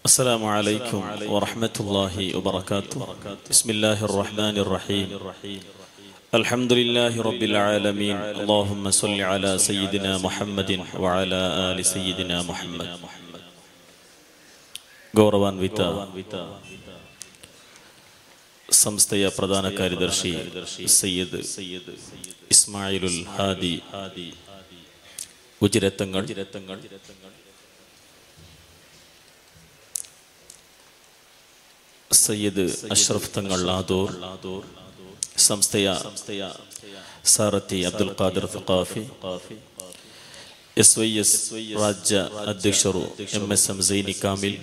السلام عليكم ورحمة الله وبركاته بسم الله الرحمن الرحيم الحمد لله رب العالمين اللهم صل على سيدنا محمد وعلى آل سيدنا محمد ಗೌರವಾನ್ವಿತ ಸಂಸ್ಥೆಯ ಪ್ರಧಾನ ಕಾರ್ಯದರ್ಶಿ ಸೈಯದ್ ಇಸ್ಮಾಯಿಲುಲ್ ಹಾದಿ ಉಜಿರೆತ್ತಂಗಳ್ ಸೈಯದ್ ಅಶ್ರಫ್ ತಂಗಳ್ ಲಾದೂರ್ ಸಂಸ್ಥೆಯ ಸಾರಥಿ Abdul Khader Thakafi S Y S ರಾಜ್ಯ ಅಧ್ಯಕ್ಷರು M S M Jaini Kamil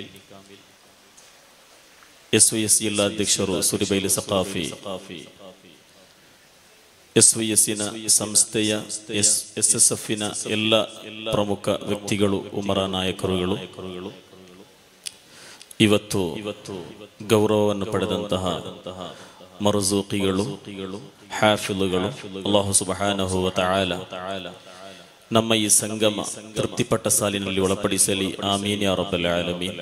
S Y S ಜಿಲ್ಲಾಧ್ಯಕ್ಷರು ಸುರಿಬೈಲಿ ಸಕಾಫಿ ಎಸ್ ವೈ ಎಸ್ಸಿನ ಸಂಸ್ಥೆಯ ಎಸ್ ಎಸ್ ಎಸ್ ಎಫ್ನ ಎಲ್ಲ ಪ್ರಮುಖ ವ್ಯಕ್ತಿಗಳು ಉಮರ ನಾಯಕರುಗಳು ಇವತ್ತು ಇವತ್ತು ಗೌರವವನ್ನು ಪಡೆದಂತಹ ಮರುಜೂಕಿಗಳು ಹಾಫಿಲುಗಳು ಅಲ್ಲಾಹು ಸುಬಹಾನಹು ವತಆಲ ನಮ್ಮ ಈ ಸಂಗಮ ತೃಪ್ತಿಪಟ್ಟ ಸಾಲಿನಲ್ಲಿ ಒಳಪಡಿಸಲಿ ಆಮೀನ್ ಯಾ ರಬ್ಬಲ್ ಆಲಮೀನ್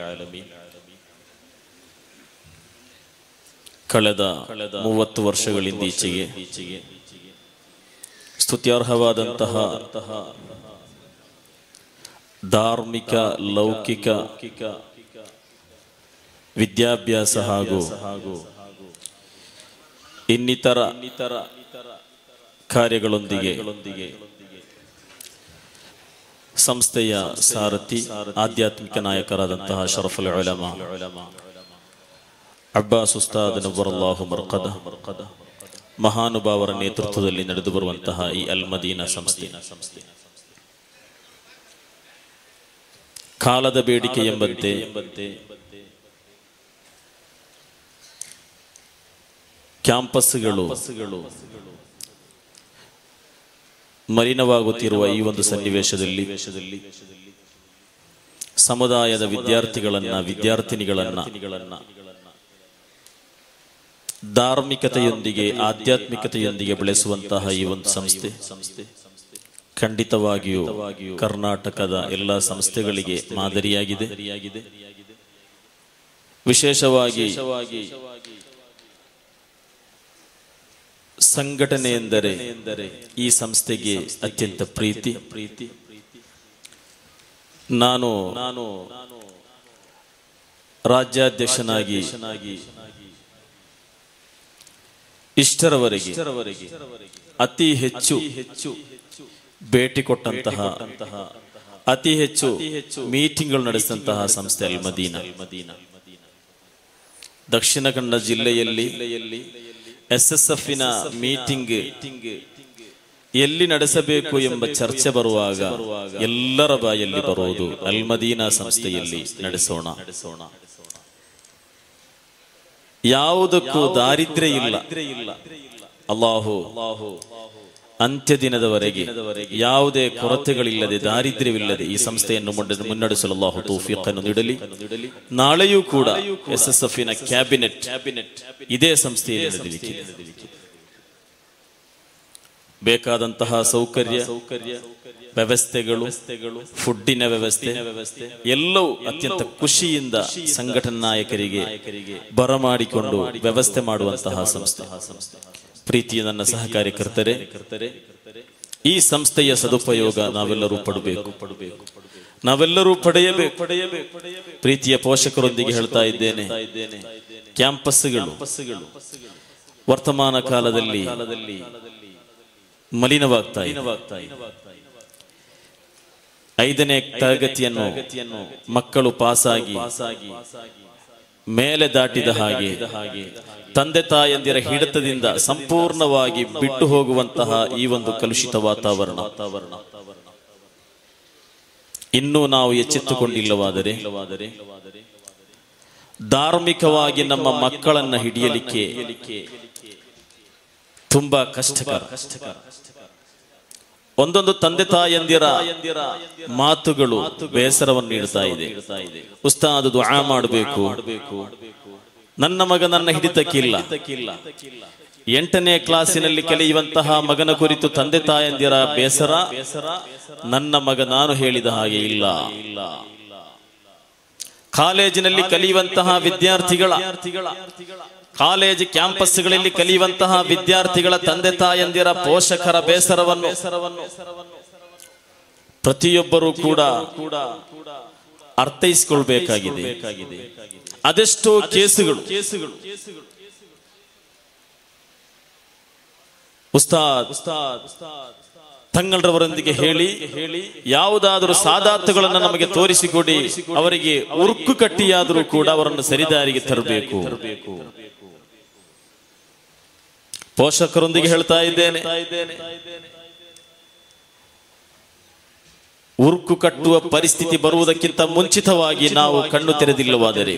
ಕಳೆದ ಮೂವತ್ತು ವರ್ಷಗಳಿಂದೀಚೆಗೆ ಸ್ತುತ್ಯಾರ್ಹವಾದಂತಹ ಧಾರ್ಮಿಕ ಲೌಕಿಕ ವಿದ್ಯಾಭ್ಯಾಸ ಹಾಗೂ ಇನ್ನಿತರ ಕಾರ್ಯಗಳೊಂದಿಗೆ ಸಂಸ್ಥೆಯ ಸಾರಥಿ ಆಧ್ಯಾತ್ಮಿಕ ನಾಯಕರಾದಂತಹ ಶರಫುಲ್ ಉಲಮ ಅಬ್ಬಾಸ್ ಉಸ್ತಾದ್ ನಬ್ಬರಲ್ಲಾಹು ಮರ್ಕದ ಮಹಾನುಭಾವರ ನೇತೃತ್ವದಲ್ಲಿ ನಡೆದು ಬರುವಂತಹ ಈ ಅಲ್ ಮದೀನಾ ಸಂಸ್ಥೆ ಕಾಲದ ಬೇಡಿಕೆ ಎಂಬಂತೆ ಕ್ಯಾಂಪಸ್ಗಳು ಮಲಿನವಾಗುತ್ತಿರುವ ಈ ಒಂದು ಸನ್ನಿವೇಶದಲ್ಲಿ ಸಮುದಾಯದ ವಿದ್ಯಾರ್ಥಿಗಳನ್ನ ವಿದ್ಯಾರ್ಥಿನಿಗಳನ್ನ ಧಾರ್ಮಿಕತೆಯೊಂದಿಗೆ ಆಧ್ಯಾತ್ಮಿಕತೆಯೊಂದಿಗೆ ಬೆಳೆಸುವಂತಹ ಈ ಒಂದು ಸಂಸ್ಥೆ ಖಂಡಿತವಾಗಿಯೂ ಕರ್ನಾಟಕದ ಎಲ್ಲ ಸಂಸ್ಥೆಗಳಿಗೆ ಮಾದರಿಯಾಗಿದೆ ವಿಶೇಷವಾಗಿ ಸಂಘಟನೆ ಎಂದರೆ ಈ ಸಂಸ್ಥೆಗೆ ಅತ್ಯಂತ ಪ್ರೀತಿ ಪ್ರೀತಿ ನಾನು ನಾನು ರಾಜ್ಯಾಧ್ಯಕ್ಷನಾಗಿ ಇಷ್ಟರವರೆಗೆ ಅತಿ ಹೆಚ್ಚು ಹೆಚ್ಚು ಭೇಟಿ ಕೊಟ್ಟಂತಹ ಅತಿ ಹೆಚ್ಚು ಮೀಟಿಂಗ್ಗಳು ನಡೆಸಿದಂತಹ ಸಂಸ್ಥೆ ಅಲ್ ಮದೀನಾ ದಕ್ಷಿಣ ಕನ್ನಡ ಜಿಲ್ಲೆಯಲ್ಲಿ ಎಸ್ ಎಸ್ ಎಫ್ ನ ಮೀಟಿಂಗ್ ಎಲ್ಲಿ ನಡೆಸಬೇಕು ಎಂಬ ಚರ್ಚೆ ಬರುವಾಗ ಎಲ್ಲರ ಬಾಯಲ್ಲಿ ಬರುವುದು ಅಲ್ಮದೀನಾ ಸಂಸ್ಥೆಯಲ್ಲಿ ನಡೆಸೋಣ ಯಾವುದಕ್ಕೂ ದಾರಿದ್ರ್ಯ ಇಲ್ಲ ಅಲ್ಲಾಹು ಅಂತ್ಯ ದಿನದವರೆಗೆ ಯಾವುದೇ ಕೊರತೆಗಳಿಲ್ಲದೆ ದಾರಿದ್ರ್ಯವಿಲ್ಲದೆ ಈ ಸಂಸ್ಥೆಯನ್ನು ಮುನ್ನಡೆಸಲು ಅಲ್ಲಾಹು ತೌಫೀಖನ್ನು ನೀಡಲಿ ನಾಳೆಯೂ ಕೂಡ ಎಸ್ ಎಸ್ ಎಫ್ ನ ಕ್ಯಾಬಿನೆಟ್ ಕ್ಯಾಬಿನೆಟ್ ಇದೇ ಸಂಸ್ಥೆಯಲ್ಲಿ ನಡೆಯಲಿಕ್ಕೆ ಬೇಕಾದಂತಹ ಸೌಕರ್ಯ ಸೌಕರ್ಯ ವ್ಯವಸ್ಥೆಗಳು ಫುಡ್ಡಿನ ವ್ಯವಸ್ಥೆ ಎಲ್ಲವೂ ಅತ್ಯಂತ ಖುಷಿಯಿಂದ ಸಂಘಟನಾ ನಾಯಕರಿಗೆ ಬರಮಾಡಿಕೊಂಡು ವ್ಯವಸ್ಥೆ ಮಾಡುವಂತಹ ಸಂಸ್ಥೆ ಪ್ರೀತಿಯ ನನ್ನ ಸಹ ಕಾರ್ಯಕರ್ತರೆ ಈ ಸಂಸ್ಥೆಯ ಸದುಪಯೋಗ ನಾವೆಲ್ಲರೂ ಪಡಬೇಕು ಪಡಬೇಕು ನಾವೆಲ್ಲರೂ ಪಡೆಯಬೇಕು ಪಡೆಯಬೇಕು ಪ್ರೀತಿಯ ಪೋಷಕರೊಂದಿಗೆ ಹೇಳ್ತಾ ಇದ್ದೇನೆ ಕ್ಯಾಂಪಸ್ಗಳು ವರ್ತಮಾನ ಕಾಲದಲ್ಲಿ ಮಲಿನವಾಗ್ತಾ ಐದನೇ ತರಗತಿಯನ್ನು ಮಕ್ಕಳು ಪಾಸಾಗಿ ಮೇಲೆ ದಾಟಿದ ಹಾಗೆ ತಂದೆ ತಾಯಂದಿರ ಹಿಡಿತದಿಂದ ಸಂಪೂರ್ಣವಾಗಿ ಬಿಟ್ಟು ಹೋಗುವಂತಹ ಈ ಒಂದು ಕಲುಷಿತ ವಾತಾವರಣ ಇನ್ನೂ ನಾವು ಎಚ್ಚೆತ್ತುಕೊಂಡಿಲ್ಲವಾದರೆ ಧಾರ್ಮಿಕವಾಗಿ ನಮ್ಮ ಮಕ್ಕಳನ್ನ ಹಿಡಿಯಲಿಕ್ಕೆ ತುಂಬಾ ಕಷ್ಟಕರ ಒಂದೊಂದು ತಂದೆ ತಾಯಂದಿರ ಮಾತುಗಳು ಬೇಸರವನ್ನು ನೀಡ್ತಾ ಇದೆ ಉಸ್ತಾದ್ ದುಆ ಮಾಡಬೇಕು ನನ್ನ ಮಗ ನನ್ನ ಹಿಡಿತಕ್ಕಿಲ್ಲ ಎಂಟನೇ ಕ್ಲಾಸಿನಲ್ಲಿ ಕಲಿಯುವಂತಹ ಮಗನ ಕುರಿತು ತಂದೆ ತಾಯಂದಿರ ಬೇಸರ ನನ್ನ ಮಗ ನಾನು ಹೇಳಿದ ಹಾಗೆ ಇಲ್ಲ ಕಾಲೇಜಿನಲ್ಲಿ ಕಲಿಯುವಂತಹ ವಿದ್ಯಾರ್ಥಿಗಳ ಕಾಲೇಜ್ ಕ್ಯಾಂಪಸ್ಗಳಲ್ಲಿ ಕಲಿಯುವಂತಹ ವಿದ್ಯಾರ್ಥಿಗಳ ತಂದೆ ತಾಯಂದಿರ ಪೋಷಕರ ಬೇಸರವನ್ನು ಪ್ರತಿಯೊಬ್ಬರೂ ಕೂಡ ಅರ್ಥೈಸಿಕೊಳ್ಬೇಕಾಗಿದೆ ಅದೆಷ್ಟೋ ಕೇಸುಗಳು ಉಸ್ತಾದ್ ತಂಗಳರವರೊಂದಿಗೆ ಹೇಳಿ ಹೇಳಿ ಯಾವುದಾದರೂ ಸಾದಾತುಗಳನ್ನು ನಮಗೆ ತೋರಿಸಿಕೊಡಿ ಅವರಿಗೆ ಉರುಕು ಕಟ್ಟಿಯಾದರೂ ಕೂಡ ಅವರನ್ನು ಸರಿದಾರಿಗೆ ತರಬೇಕು ಪೋಷಕರೊಂದಿಗೆ ಹೇಳ್ತಾ ಇದ್ದೇನೆ ಉರುಕು ಕಟ್ಟುವ ಪರಿಸ್ಥಿತಿ ಬರುವುದಕ್ಕಿಂತ ಮುಂಚಿತವಾಗಿ ನಾವು ಕಣ್ಣು ತೆರೆದಿಲ್ಲವಾದರೆ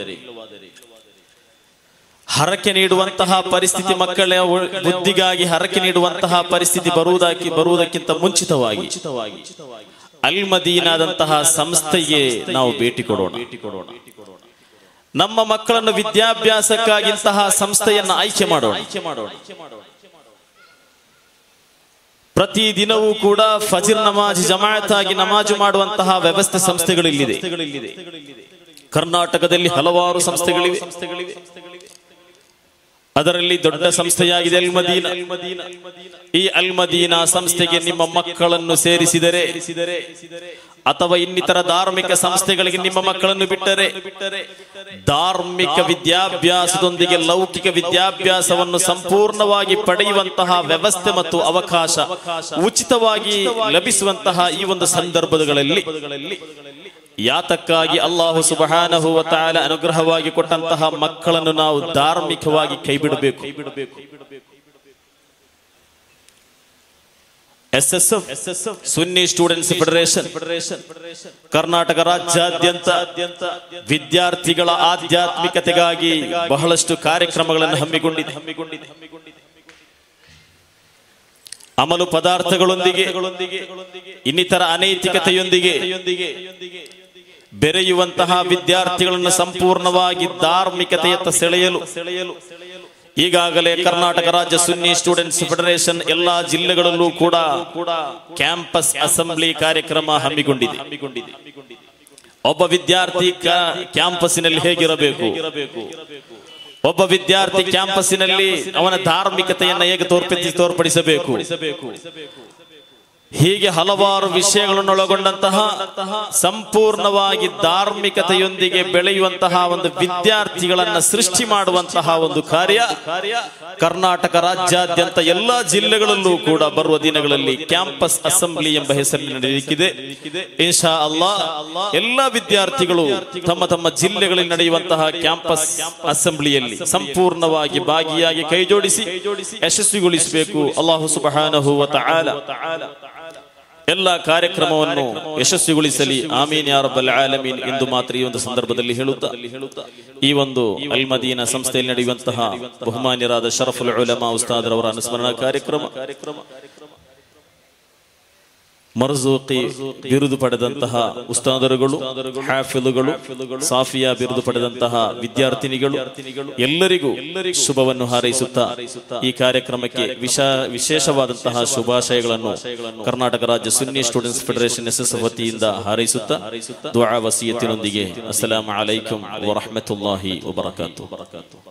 ಹರಕೆ ನೀಡುವಂತಹ ಪರಿಸ್ಥಿತಿ ಮಕ್ಕಳ ಬುದ್ಧಿಗಾಗಿ ಹರಕೆ ನೀಡುವಂತಹ ಪರಿಸ್ಥಿತಿ ಬರುವುದಾಗಿ ಬರುವುದಕ್ಕಿಂತ ಮುಂಚಿತವಾಗಿ ಅಲ್ ಮದೀನಾದಂತಹ ಸಂಸ್ಥೆಗೆ ನಾವು ಭೇಟಿ ಕೊಡೋಣ ನಮ್ಮ ಮಕ್ಕಳನ್ನು ವಿದ್ಯಾಭ್ಯಾಸಕ್ಕಾಗಿ ಇಂತಹ ಸಂಸ್ಥೆಯನ್ನು ಆಯ್ಕೆ ಮಾಡೋಣ ಪ್ರತಿ ದಿನವೂ ಕೂಡ ಫಜಿರ್ ನಮಾಜ್ ಜಮಾಯತಾಗಿ ನಮಾಜು ಮಾಡುವಂತಹ ವ್ಯವಸ್ಥೆ ಸಂಸ್ಥೆಗಳಿಲ್ಲಿದೆ ಕರ್ನಾಟಕದಲ್ಲಿ ಹಲವಾರು ಸಂಸ್ಥೆಗಳಿವೆ ಅದರಲ್ಲಿ ದೊಡ್ಡ ಸಂಸ್ಥೆಯಾಗಿದೆ ಅಲ್ ಮದೀನ ಈ ಅಲ್ ಮದೀನಾ ಸಂಸ್ಥೆಗೆ ನಿಮ್ಮ ಮಕ್ಕಳನ್ನು ಸೇರಿಸಿದರೆ ಅಥವಾ ಇನ್ನಿತರ ಧಾರ್ಮಿಕ ಸಂಸ್ಥೆಗಳಿಗೆ ನಿಮ್ಮ ಮಕ್ಕಳನ್ನು ಬಿಟ್ಟರೆ ಧಾರ್ಮಿಕ ವಿದ್ಯಾಭ್ಯಾಸದೊಂದಿಗೆ ಲೌಕಿಕ ವಿದ್ಯಾಭ್ಯಾಸವನ್ನು ಸಂಪೂರ್ಣವಾಗಿ ಪಡೆಯುವಂತಹ ವ್ಯವಸ್ಥೆ ಮತ್ತು ಅವಕಾಶ ಉಚಿತವಾಗಿ ಲಭಿಸುವಂತಹ ಈ ಒಂದು ಸಂದರ್ಭಗಳಲ್ಲಿ ಯಾತಕ್ಕಾಗಿ ಅಲ್ಲಾಹು ಸುಬಹಾನಹು ತಾಲ ಅನುಗ್ರಹವಾಗಿ ಕೊಟ್ಟಂತಹ ಮಕ್ಕಳನ್ನು ನಾವು ಧಾರ್ಮಿಕವಾಗಿ ಕೈ ಬಿಡಬೇಕು S S F Sunni students federation Karnataka ರಾಜ್ಯಾದ್ಯಂತ ವಿದ್ಯಾರ್ಥಿಗಳ ಆಧ್ಯಾತ್ಮಿಕತೆಗಾಗಿ ಬಹಳಷ್ಟು ಕಾರ್ಯಕ್ರಮಗಳನ್ನು ಹಮ್ಮಿಕೊಂಡಿದೆ ಹಮ್ಮಿಕೊಂಡಿದೆ ಅಮಲು ಪದಾರ್ಥಗಳೊಂದಿಗೆ ಇನ್ನಿತರ ಅನೈತಿಕತೆಯೊಂದಿಗೆ ಬೆರೆಯುವಂತಹ ವಿದ್ಯಾರ್ಥಿಗಳನ್ನು ಸಂಪೂರ್ಣವಾಗಿ ಧಾರ್ಮಿಕತೆಯತ್ತ ಸೆಳೆಯಲು ಸೆಳೆಯಲು ಈಗಾಗಲೇ ಕರ್ನಾಟಕ ರಾಜ್ಯ ಸುನ್ನಿ ಸ್ಟೂಡೆಂಟ್ಸ್ ಫೆಡರೇಷನ್ ಎಲ್ಲಾ ಜಿಲ್ಲೆಗಳಲ್ಲೂ ಕೂಡ ಕ್ಯಾಂಪಸ್ ಅಸೆಂಬ್ಲಿ ಕಾರ್ಯಕ್ರಮ ಹಮ್ಮಿಕೊಂಡಿದೆ ಒಬ್ಬ ವಿದ್ಯಾರ್ಥಿ ಕ್ಯಾಂಪಸ್ಸಿನಲ್ಲಿ ಹೇಗಿರಬೇಕು ಒಬ್ಬ ವಿದ್ಯಾರ್ಥಿ ಕ್ಯಾಂಪಸ್ಸಿನಲ್ಲಿ ಅವನ ಧಾರ್ಮಿಕತೆಯನ್ನು ಹೇಗೆ ತೋರ್ಪಡಿಸಿ ತೋರ್ಪಡಿಸಬೇಕು ಹೀಗೆ ಹಲವಾರು ವಿಷಯಗಳನ್ನು ಒಳಗೊಂಡಂತಹ ಸಂಪೂರ್ಣವಾಗಿ ಧಾರ್ಮಿಕತೆಯೊಂದಿಗೆ ಬೆಳೆಯುವಂತಹ ಒಂದು ವಿದ್ಯಾರ್ಥಿಗಳನ್ನ ಸೃಷ್ಟಿ ಮಾಡುವಂತಹ ಒಂದು ಕಾರ್ಯ ಕರ್ನಾಟಕ ರಾಜ್ಯಾದ್ಯಂತ ಎಲ್ಲಾ ಜಿಲ್ಲೆಗಳಲ್ಲೂ ಕೂಡ ಬರುವ ದಿನಗಳಲ್ಲಿ ಕ್ಯಾಂಪಸ್ ಅಸೆಂಬ್ಲಿ ಎಂಬ ಹೆಸರಿನ ನಡೆಯಲಿಕ್ಕಿದೆ ಇನ್ಶಾ ಅಲ್ಲಾ ಎಲ್ಲಾ ವಿದ್ಯಾರ್ಥಿಗಳು ತಮ್ಮ ತಮ್ಮ ಜಿಲ್ಲೆಗಳಲ್ಲಿ ನಡೆಯುವಂತಹ ಕ್ಯಾಂಪಸ್ ಅಸೆಂಬ್ಲಿಯಲ್ಲಿ ಸಂಪೂರ್ಣವಾಗಿ ಭಾಗಿಯಾಗಿ ಕೈಜೋಡಿಸಿ ಯಶಸ್ವಿಗೊಳಿಸಬೇಕು ಅಲ್ಲಾಹು ಸುಬಹಾನಹು ವತಆಲ ಎಲ್ಲ ಕಾರ್ಯಕ್ರಮವನ್ನು ಯಶಸ್ವಿಗೊಳಿಸಲಿ ಆಮೀನ್ ಯಾರಬ್ಬಲ್ ಆಲಮೀನ್ ಎಂದು ಮಾತ್ರ ಈ ಒಂದು ಸಂದರ್ಭದಲ್ಲಿ ಹೇಳುತ್ತಾ ಈ ಒಂದು ಅಲ್ ಮದೀನ ಸಂಸ್ಥೆಯಲ್ಲಿ ನಡೆಯುವಂತಹ ಬಹುಮಾನ್ಯರಾದ ಶರಫುಲ್ ಉಲಮಾ ಉಸ್ತಾದರವರ ಅನುಸ್ಮರಣಾ ಕಾರ್ಯಕ್ರಮ ಕಾರ್ಯಕ್ರಮ ಮರ್ಜೂಕಿ ಬಿರುದು ಪಡೆದಂತಹ ಉಸ್ತಾದರುಗಳು ಹಾಫಿಲುಗಳು ಸಾಫಿಯಾ ಬಿರುದು ಪಡೆದಂತಹ ವಿದ್ಯಾರ್ಥಿನಿಗಳು ಎಲ್ಲರಿಗೂ ಶುಭವನ್ನು ಹಾರೈಸುತ್ತಾ ಈ ಕಾರ್ಯಕ್ರಮಕ್ಕೆ ವಿಶ ವಿಶೇಷವಾದಂತಹ ಶುಭಾಶಯಗಳನ್ನು ಕರ್ನಾಟಕ ರಾಜ್ಯ Sunni students federation S S ವತಿಯಿಂದ ಹಾರೈಸುತ್ತಾ ದುಆ ವಸಿಯತ್ತಿನೊಂದಿಗೆ ಅಸ್ಸಲಾಂ ಅಲೈಕುಂ ವರಹಮತುಲ್ಲಾಹಿ ವಬರಕಾತು